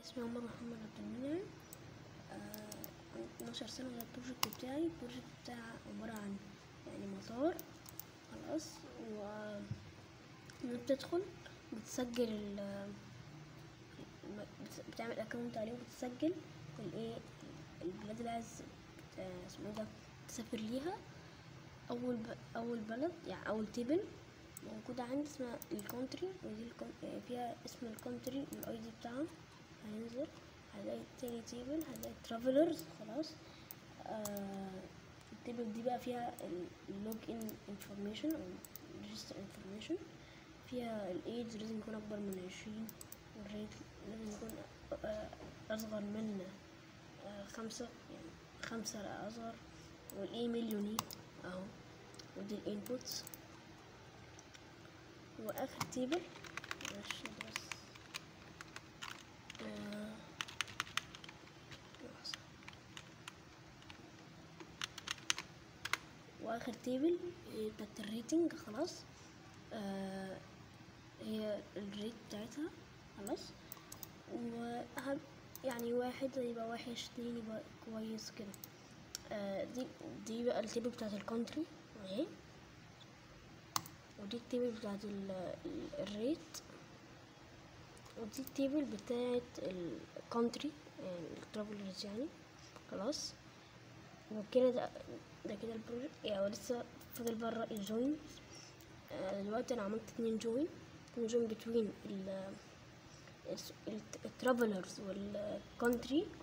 اسمي عمر محمد عبد المنعم آه، عندي 12 سنة وده البروجكت بتاعي البروجكت بتاعي عبارة عن يعني مطار خلاص و إنك بتدخل بتسجل ال الم- بت- بتعمل اكونت عليه وبتسجل الايه البلاد اللي عايز بت- اسمه ايه ده تسافر ليها اول ب... اول بلد يعني اول تيبل موجودة عندي اسمها الكونتري ودي الكون... آه، فيها اسم الكونتري والاي دي بتاعها هننزل هنلاقي تاني تيبل هنلاقي ترافلرز خلاص آه... التيبل دي بقى فيها اللوج ان انفورميشن او ريجستر انفورميشن فيها الايدج لازم يكون اكبر من عشرين والريت لازم يكون آه، اصغر من آه، خمسة يعني خمسة لا اصغر والايميل يونيك اهو ودي الانبوتس واخر تيبل معلش ده بس آه، لحظة. واخر تيبل هي بتاعت الريتنج خلاص آه هي الريت بتاعتها خلاص وأهم يعني واحد يبقى وحش اتنين يبقى كويس كده آه دي دي بقى التيبل بتاعت الكونتري اهي ودي التيبل بتاعت ال- ال- الريت ودي التيبل بتاعت الكونتري يعني الترافلرز يعني خلاص وكده ده, ده كده البروجكت يعني هو لسه فاضل بره الجوين آه، دلوقتي انا عملت اتنين جوين اتنين جوين بتوين ال الترافلرز والكونتري